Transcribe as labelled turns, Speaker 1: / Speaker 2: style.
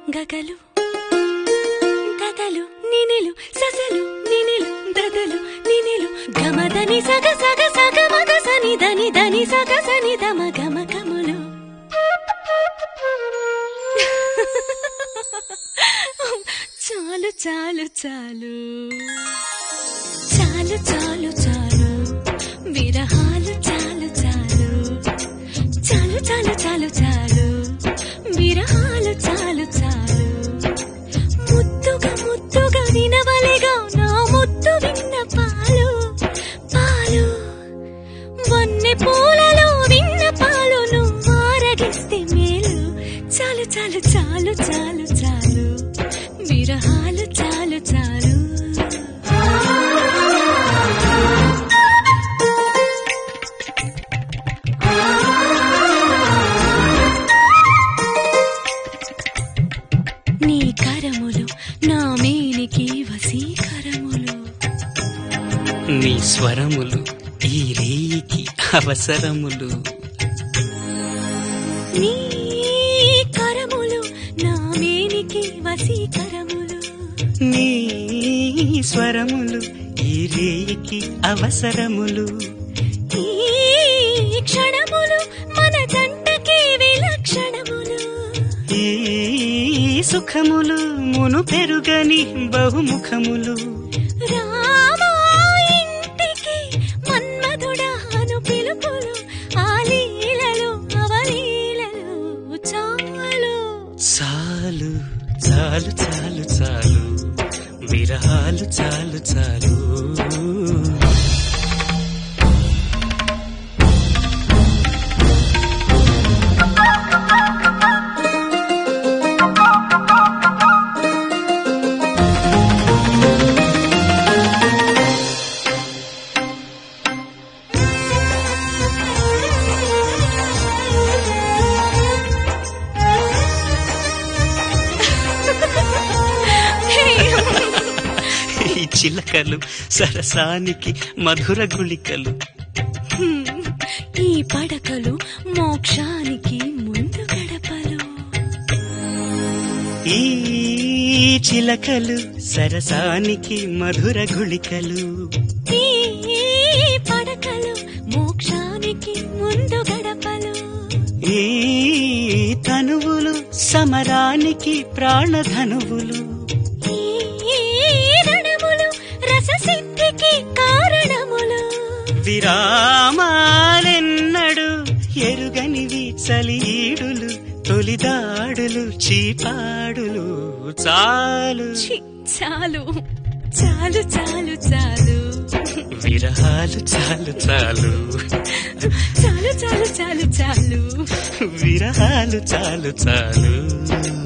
Speaker 1: గగలు దదలు నినిలు ససలు నినిలు దదలు నినిలు గమదని సగ సగ సగ మగ సని దని దని సగ సని దమ గమ గములు చాలు చాలు చాలు చాలు చాలు చాలు విరహాలు చాలు చాలు చాలు చాలు చాలు చాలు విరహాలు చాలు చాలు ముద్దుగా ముద్దుగా వినవలెగా నా ముద్దు విన్న పాలు పాలు వన్నె పూలలో విన్న పాలు నువ్వు ఆరగిస్తే మేలు చాలు చాలు చాలు చాలు చాలు విరహాలు చాలు చాలు నీ కరములు నా మేనికి వసీకరములు
Speaker 2: నీ స్వరములు ఈ రేయికి అవసరములు
Speaker 1: నీ కరములు నా మేనికి వసీకరములు
Speaker 2: నీ స్వరములు ఈ రేయికి అవసరములు
Speaker 1: ఈ క్షణములు మన జంటకి విలక్షణములు
Speaker 2: ఈ సుఖములు మును పెరుగని బహుముఖములు
Speaker 1: రామా ఇంటికి మన్మధుడాను పిలుపులు ఆ లీలలు అవలీలలు చాలు
Speaker 2: చాలు చాలు చాలు చాలు విరహాలు చాలు చాలు ఈ చిలకలు సరసానికి మధుర గుళికలు
Speaker 1: ఈ పడకలు మోక్షానికి ముందు గడపలు
Speaker 2: ఈ చిలకలు సరసానికి మధుర గుళికలు
Speaker 1: ఈ పడకలు మోక్షానికి ముందు గడపలు
Speaker 2: ఈ తనువులు సమరానికి ప్రాణధనువులు
Speaker 1: ఈ రణములు రససిద్ధికి కారణములు
Speaker 2: విరామాలెన్నడు ఎరుగనివి చలీడులు తొలిదాడులు చీపాడులు చాలు
Speaker 1: ఛీ, చాలు చాలు చాలు చాలు
Speaker 2: విరహాలు చాలు చాలు
Speaker 1: చాలు చాలు చాలు చాలు
Speaker 2: విరహాలు చాలు చాలు